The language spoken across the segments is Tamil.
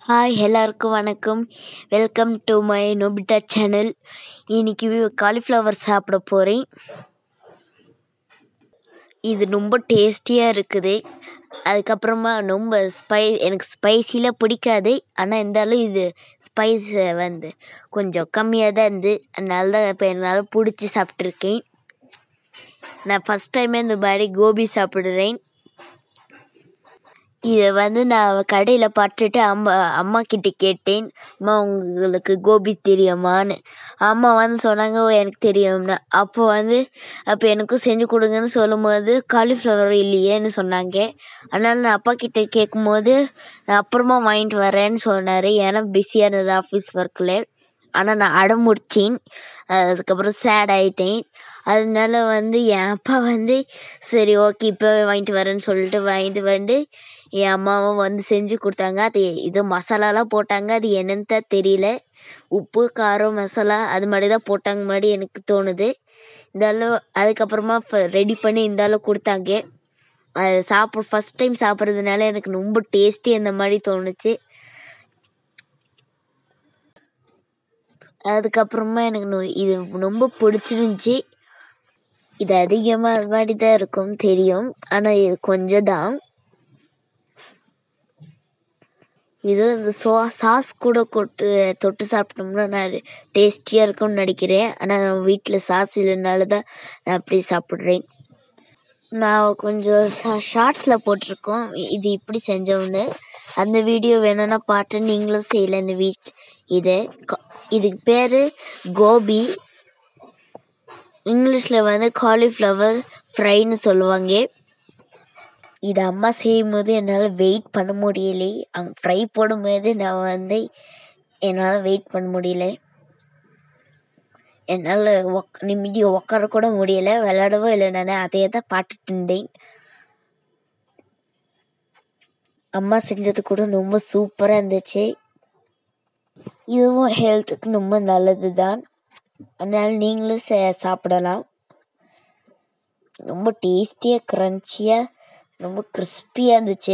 ஹாய் எல்லாருக்கும் வணக்கம் welcome to my Nobita channel இன்னைக்கு காலிஃப்ளவர் சாப்பிட போகிறேன் இது ரொம்ப டேஸ்டியாக இருக்குது அதுக்கப்புறமா ரொம்ப ஸ்பை எனக்கு ஸ்பைசிலாம் பிடிக்காது ஆனால் இருந்தாலும் இது ஸ்பைஸ் வந்து கொஞ்சம் கம்மியாக தான் இருந்து அதனால தான் இப்போ என்னால் பிடிச்சி சாப்பிட்ருக்கேன் நான் ஃபஸ்ட் டைமே இந்த மாதிரி கோபி சாப்பிட்றேன் இதை வந்து நான் கடையில் பார்த்துட்டு அம்மா அம்மா கிட்ட கேட்டேன் அம்மா உங்களுக்கு கோபி தெரியுமான்னு அம்மா வந்து சொன்னாங்க "ஓ, எனக்கு தெரியும்னு அப்போ வந்து அப்போ எனக்கும் செஞ்சு கொடுங்கன்னு சொல்லும்போது காலிஃப்ளவர் இல்லையேன்னு சொன்னாங்க அதனால் நான் அப்பா கிட்ட கேட்கும்போது நான் அப்புறமா வாங்கிட்டு வரேன்னு சொன்னார் ஏன்னா பிஸியாக இருந்தது ஆஃபீஸ் ஒர்க்கில் ஆனால் நான் அடம் முடிச்சேன் அதுக்கப்புறம் சேட் ஆகிட்டேன் அதனால வந்து என் அப்பா வந்து சரி ஓகே இப்போவே வாங்கிட்டு வரேன்னு சொல்லிட்டு வாங்கிட்டு வந்து என் அம்மாவும் வந்து செஞ்சு கொடுத்தாங்க அது இது மசாலாலாம் போட்டாங்க அது என்னன்னு தான் தெரியல உப்பு காரம் மசாலா அது மாதிரி தான் போட்டாங்க மாதிரி எனக்கு தோணுது இருந்தாலும் அதுக்கப்புறமா ரெடி பண்ணி இருந்தாலும் கொடுத்தாங்க அது சாப்பிட ஃபஸ்ட் டைம் சாப்பிட்றதுனால எனக்கு ரொம்ப டேஸ்டி அந்த மாதிரி தோணுச்சு அதுக்கப்புறமா எனக்கு நொ- இது ரொம்ப பிடிச்சிருந்துச்சி இது அதிகமாக அது மாதிரி தான் இருக்கும் தெரியும் ஆனால் இது கொஞ்சம் தான் இது இந்த சோ சாஸ் கூட கொட்டு தொட்டு சாப்பிட்டோம்னா நான் டேஸ்டியாக இருக்கும்னு நினைக்கிறேன் ஆனால் நம்ம வீட்டில் சாஸ் இல்லைனால தான் நான் அப்படி சாப்பிட்றேன் நான் கொஞ்சம் ஷார்ட்ஸில் போட்டிருக்கோம் இது இப்படி செஞ்சோம்னு அந்த வீடியோ வேணும்னா பார்த்து நீங்களும் செய்யலாம் இந்த வீட் இது க- இதுக்கு பேர் கோபி இங்கிலீஷில் வந்து காலிஃப்ளவர் ஃப்ரைன்னு சொல்லுவாங்க இது அம்மா செய்யும் போது என்னால் வெயிட் பண்ண முடியலை அங்கே ஃப்ரை போடும்போது நான் வந்து என்னால் வெயிட் பண்ண முடியல என்னால் ஒக் நிம்மதி உட்கார கூட முடியல விளையாடவும் இல்லை நான் அதையே தான் பார்த்துட்டு இருந்தேன் அம்மா செஞ்சது கூட ரொம்ப சூப்பராக இருந்துச்சு இதுவும் ஹெல்த்துக்கு ரொம்ப நல்லது தான் அதனால் நீங்களும் சே- சாப்பிடலாம் ரொம்ப டேஸ்டியாக க்ரன்ச்சியாக ரொம்ப கிறிஸ்பியாக இருந்துச்சு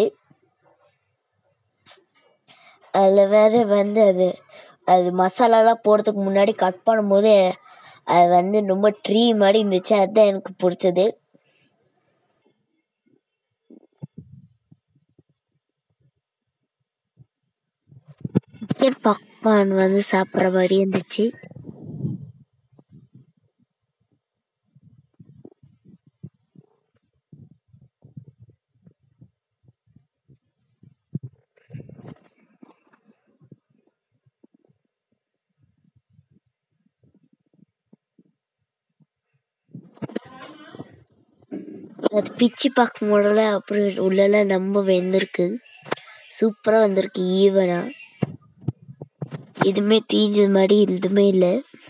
அதில் வேற வந்து அது அது மசாலாலாம் போடுறதுக்கு முன்னாடி கட் பண்ணும்போது அது வந்து ரொம்ப ட்ரீ மாதிரி இருந்துச்சு அதுதான் எனக்கு பிடிச்சது சிக்கன் பாப்கார்ன் வந்து சாப்பிட்ற மாதிரி இருந்துச்சு அது பிச்சு பார்க்கும் போதுல அப்புறம் உள்ளெல்லாம் ரொம்ப வெந்திருக்கு சூப்பராக வந்திருக்கு ஈவனாக எதுவுமே தீஞ்சது மாதிரி எதுவுமே இல்லை